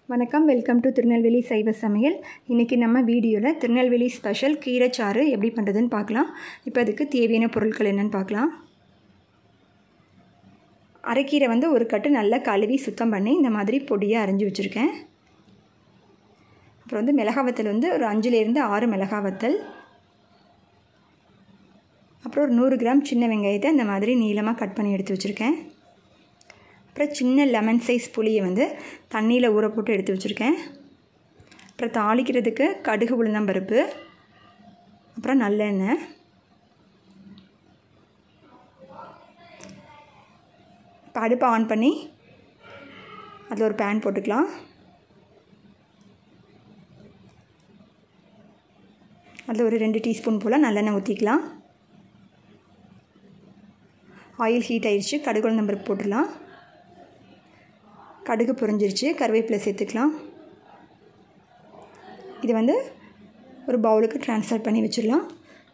வணக்கம் welcome to Tirunelveli சைவ சமையல் இன்றைக்கி நம்ம வீடியோவில் திருநெல்வேலி ஸ்பெஷல் கீரைச்சாறு எப்படி பண்ணுறதுன்னு பார்க்கலாம் இப்போ அதுக்கு தேவையான பொருட்கள் என்னென்னு பார்க்கலாம் அரைக்கீரை வந்து ஒரு கட்டு நல்லா கழுவி சுத்தம் பண்ணி இந்த மாதிரி பொடியாக அரைஞ்சி வச்சுருக்கேன் அப்புறம் வந்து மிளகா வத்தல் வந்து ஒரு அஞ்சுலேருந்து ஆறு மிளகா வத்தல் அப்புறம் ஒரு நூறு கிராம் சின்ன வெங்காயத்தை இந்த மாதிரி நீளமாக கட் பண்ணி எடுத்து வச்சுருக்கேன் அப்புறம் சின்ன லெமன் சைஸ் புளியை வந்து தண்ணியில் ஊற போட்டு எடுத்து வச்சுருக்கேன் அப்புறம் தாளிக்கிறதுக்கு கடுகு உளுந்தம்பருப்பு அப்புறம் நல்லெண்ணெய் இப்போ அடுப்பை ஆன் பண்ணி அதில் ஒரு பேன் போட்டுக்கலாம் அதில் ஒரு ரெண்டு டீஸ்பூன் போல் நல்லெண்ணெய் ஊற்றிக்கலாம் ஆயில் ஹீட் ஆயிடுச்சு கடுகு உளுந்தம்பருப்பு போட்டுடலாம் கடுகு பொரிஞ்சிருச்சு கருவேப்பிலை சேர்த்துக்கலாம் இது வந்து ஒரு பவுலுக்கு ட்ரான்ஸ்ஃபர் பண்ணி வச்சிடலாம்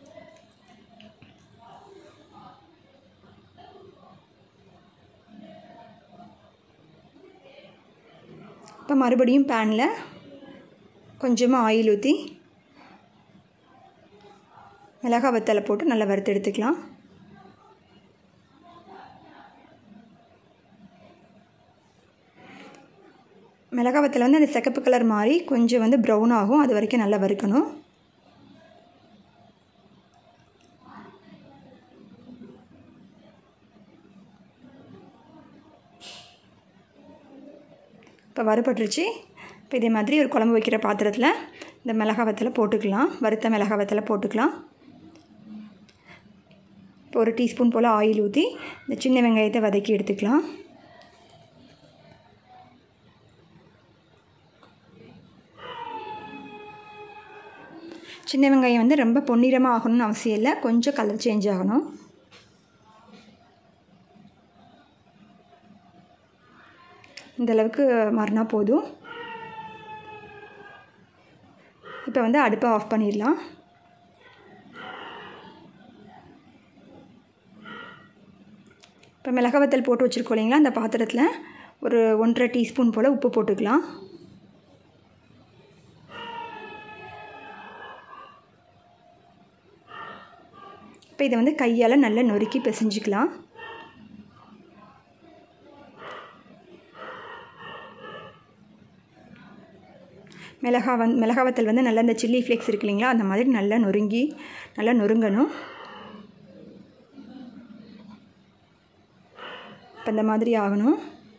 இப்போ மறுபடியும் பேனில் கொஞ்சமாக ஆயில் ஊற்றி மிளகா வத்தலை போட்டு நல்லா வறுத்து எடுத்துக்கலாம் மிளகாவத்தில் வந்து அந்த சிகப்பு கலர் மாதிரி கொஞ்சம் வந்து ப்ரௌன் ஆகும் அது வரைக்கும் நல்லா வறுக்கணும் இப்போ வறுபட்டுருச்சு இப்போ இதே மாதிரி ஒரு குழம்பு வைக்கிற பாத்திரத்தில் இந்த மிளகாவத்தில் போட்டுக்கலாம் வறுத்த மிளகாவத்தில் போட்டுக்கலாம் இப்போ ஒரு டீஸ்பூன் போல் ஆயில் ஊற்றி இந்த சின்ன வெங்காயத்தை வதக்கி எடுத்துக்கலாம் சின்ன வெங்காயம் வந்து ரொம்ப பொன்னிறமாக ஆகணும்னு அவசியம் இல்லை கொஞ்சம் கலர் சேஞ்ச் ஆகணும் இந்த அளவுக்கு மாறினா போதும் இப்போ வந்து அடுப்பை ஆஃப் பண்ணிடலாம் இப்போ மிளகாவத்தல் போட்டு வச்சுருக்கோம் இல்லைங்களா அந்த பாத்திரத்தில் ஒரு ஒன்றரை டீஸ்பூன் போல் உப்பு போட்டுக்கலாம் இப்போ இதை வந்து கையால் நல்லா நொறுக்கி பிசைஞ்சிக்கலாம் மிளகா வந் மிளகாவத்தல் வந்து நல்லா இந்த சில்லி ஃப்ளேக்ஸ் இருக்கு இல்லைங்களா அந்த மாதிரி நல்லா நொறுங்கி நல்லா நொறுங்கணும் இப்போ இந்த மாதிரி ஆகணும்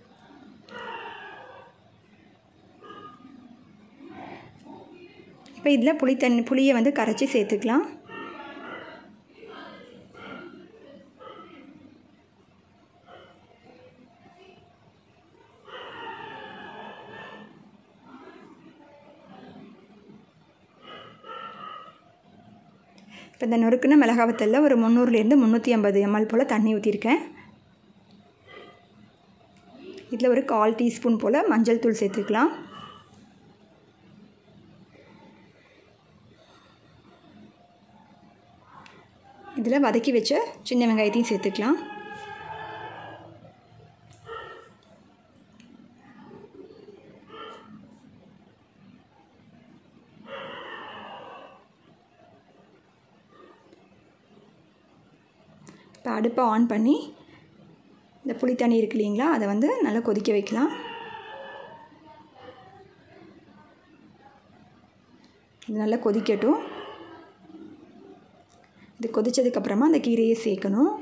இப்போ இதில் புளி தண்ணி புளியை வந்து கரைச்சி சேர்த்துக்கலாம் இப்போ இந்த நொறுக்குன மிளகாவத்தலில் ஒரு முந்நூறுலேருந்து முந்நூற்றி ஐம்பது எம்எல் போல் தண்ணி ஊற்றிருக்கேன் இதில் ஒரு கால் டீஸ்பூன் போல் மஞ்சள் தூள் சேர்த்துக்கலாம் இதில் வதக்கி வச்ச சின்ன வெங்காயத்தையும் சேர்த்துக்கலாம் இப்போ அடுப்பை ஆன் பண்ணி இந்த புளி தண்ணி இருக்கு இல்லைங்களா அதை வந்து நல்லா கொதிக்க வைக்கலாம் இது நல்லா கொதிக்கட்டும் இது கொதித்ததுக்கப்புறமா அந்த கீரையை சேர்க்கணும்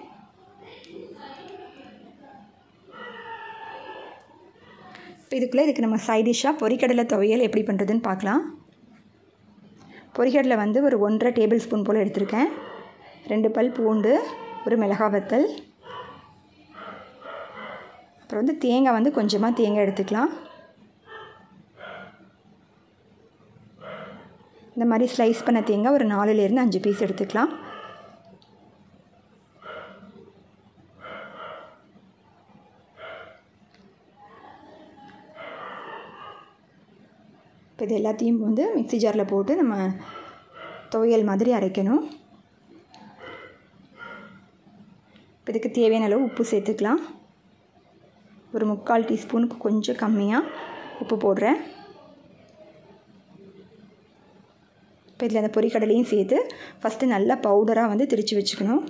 இப்போ இதுக்குள்ளே இதுக்கு நம்ம சைடிஷ்ஷாக பொரிக்கடலை துவையல் எப்படி பண்ணுறதுன்னு பார்க்கலாம் பொரிக்கடலை வந்து ஒரு ஒன்றரை டேபிள் ஸ்பூன் போல் எடுத்திருக்கேன் ரெண்டு பல் பூண்டு ஒரு மிளகாய் வத்தல் அப்புறம் வந்து தேங்காய் வந்து கொஞ்சமாக தேங்காய் எடுத்துக்கலாம் இந்த மாதிரி ஸ்லைஸ் பண்ண தேங்காய் ஒரு நாலுலேருந்து அஞ்சு பீஸ் எடுத்துக்கலாம் இப்போ இது எல்லாத்தையும் வந்து மிக்சி ஜாரில் போட்டு நம்ம துவையல் மாதிரி அரைக்கணும் இப்போ இதுக்கு தேவையான அளவு உப்பு சேர்த்துக்கலாம் ஒரு முக்கால் டீஸ்பூனுக்கு கொஞ்சம் கம்மியாக உப்பு போடுறேன் இப்போ இதில் அந்த பொரிக்கடலையும் சேர்த்து ஃபஸ்ட்டு நல்லா பவுடராக வந்து திரித்து வச்சுக்கணும்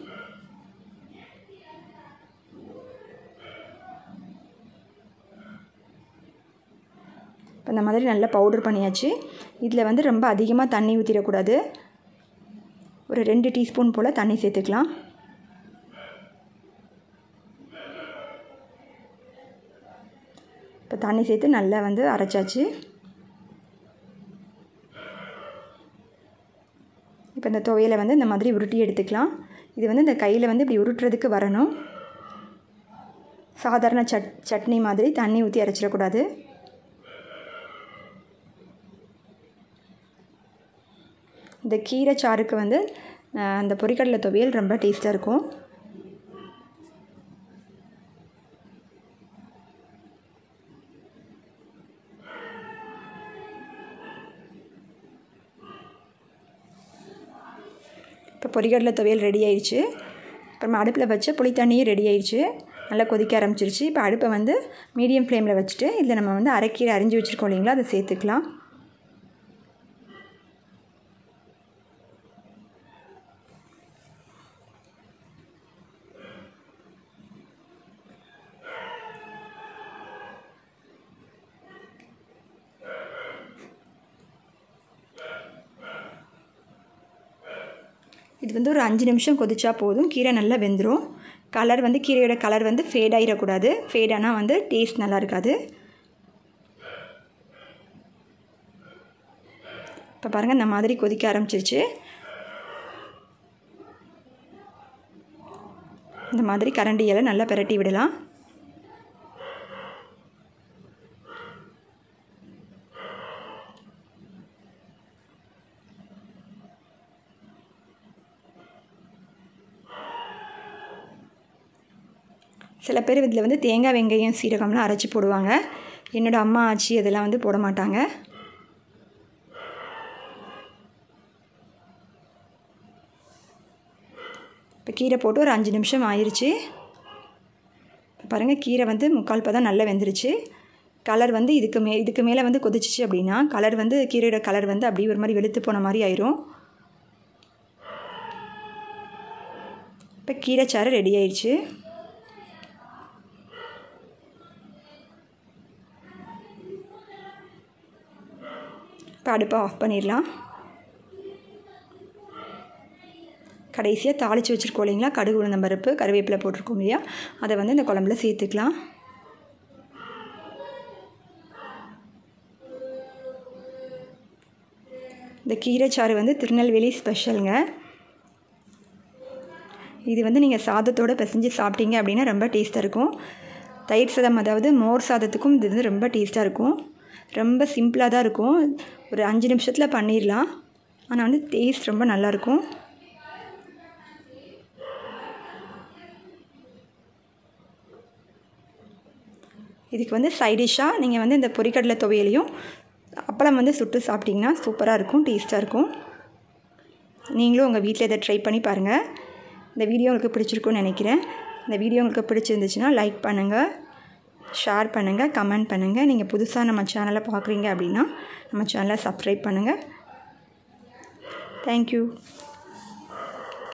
இப்போ இந்த மாதிரி நல்லா பவுடர் பண்ணியாச்சு இதில் வந்து ரொம்ப அதிகமாக தண்ணி ஊற்றிடக்கூடாது ஒரு ரெண்டு டீஸ்பூன் போல் தண்ணி சேர்த்துக்கலாம் இப்போ தண்ணி சேர்த்து நல்லா வந்து அரைச்சாச்சு இப்போ இந்த துவையலை வந்து இந்த மாதிரி உருட்டி எடுத்துக்கலாம் இது வந்து இந்த கையில் வந்து இப்படி உருட்டுறதுக்கு வரணும் சாதாரண சட் சட்னி மாதிரி தண்ணி ஊற்றி அரைச்சிடக்கூடாது இந்த கீரை சாறுக்கு வந்து அந்த பொரிக்கடலை துவையல் ரொம்ப டேஸ்ட்டாக இருக்கும் இப்போ பொரிக்கடலை துவையல் ரெடி ஆயிடுச்சு அப்புறமா அடுப்பில் வச்ச புளி தண்ணியும் ரெடி ஆயிடுச்சு நல்லா கொதிக்க ஆரம்பிச்சிருச்சு இப்போ அடுப்பை வந்து மீடியம் ஃப்ளேமில் வச்சுட்டு இதில் நம்ம வந்து அரைக்கீரை அரிஞ்சு வச்சுருக்கோம் இல்லைங்களா அதை சேர்த்துக்கலாம் இது வந்து ஒரு அஞ்சு நிமிஷம் கொதிச்சா போதும் கீரை நல்லா வெந்துடும் கலர் வந்து கீரையோட கலர் வந்து ஃபேட் ஆகிடக்கூடாது ஃபேட் ஆனால் வந்து டேஸ்ட் நல்லா இருக்காது இப்போ பாருங்கள் இந்த மாதிரி கொதிக்க ஆரம்பிச்சிருச்சு இந்த மாதிரி கரண்டி இலை நல்லா பிரட்டி விடலாம் சில பேர் இதில் வந்து தேங்காய் வெங்காயம் சீரகம்லாம் அரைச்சி போடுவாங்க என்னோடய அம்மா ஆச்சி அதெல்லாம் வந்து போட மாட்டாங்க இப்போ கீரை போட்டு ஒரு அஞ்சு நிமிஷம் ஆயிடுச்சு பாருங்கள் கீரை வந்து முக்கால் பதம் நல்லா வெந்துருச்சு கலர் வந்து இதுக்கு மே இதுக்கு மேலே வந்து கொதிச்சிச்சு அப்படின்னா கலர் வந்து கீரையோட கலர் வந்து அப்படியே ஒரு மாதிரி வெளுத்து போன மாதிரி ஆயிரும் இப்போ கீரைச்சாறு ரெடி ஆயிடுச்சு இப்போ அடுப்பை ஆஃப் பண்ணிடலாம் கடைசியாக தாளித்து வச்சுருக்கோம் இல்லைங்களா கடுகு உளுந்தம் பருப்பு கருவேப்பிலை போட்டிருக்கோம் இல்லையா அதை வந்து இந்த குழம்புல சேர்த்துக்கலாம் இந்த கீரைச்சாறு வந்து திருநெல்வேலி ஸ்பெஷலுங்க இது வந்து நீங்கள் சாதத்தோடு பிசைஞ்சு சாப்பிட்டீங்க அப்படின்னா ரொம்ப டேஸ்ட்டாக இருக்கும் தயிர் சாதம் அதாவது மோர் சாதத்துக்கும் இது வந்து ரொம்ப டேஸ்ட்டாக இருக்கும் ரொம்ப சிம்பிளாக தான் இருக்கும் ஒரு அஞ்சு நிமிஷத்தில் பண்ணிடலாம் ஆனால் வந்து டேஸ்ட் ரொம்ப நல்லாயிருக்கும் இதுக்கு வந்து சைடிஷ்ஷாக நீங்கள் வந்து இந்த பொரிக்கடலை துவையலையும் அப்பளம் வந்து சுட்டு சாப்பிட்டிங்கன்னா சூப்பராக இருக்கும் டேஸ்ட்டாக இருக்கும் நீங்களும் உங்கள் வீட்டில் இதை ட்ரை பண்ணி பாருங்கள் இந்த வீடியோ உங்களுக்கு பிடிச்சிருக்குன்னு நினைக்கிறேன் இந்த வீடியோ உங்களுக்கு பிடிச்சிருந்துச்சுன்னா லைக் பண்ணுங்கள் ஷேர் பண்ணுங்கள் கமெண்ட் பண்ணுங்கள் நீங்கள் புதுசாக நம்ம சேனலை பார்க்குறீங்க அப்படின்னா நம்ம சேனலை சப்ஸ்கிரைப் பண்ணுங்கள் தேங்க்யூ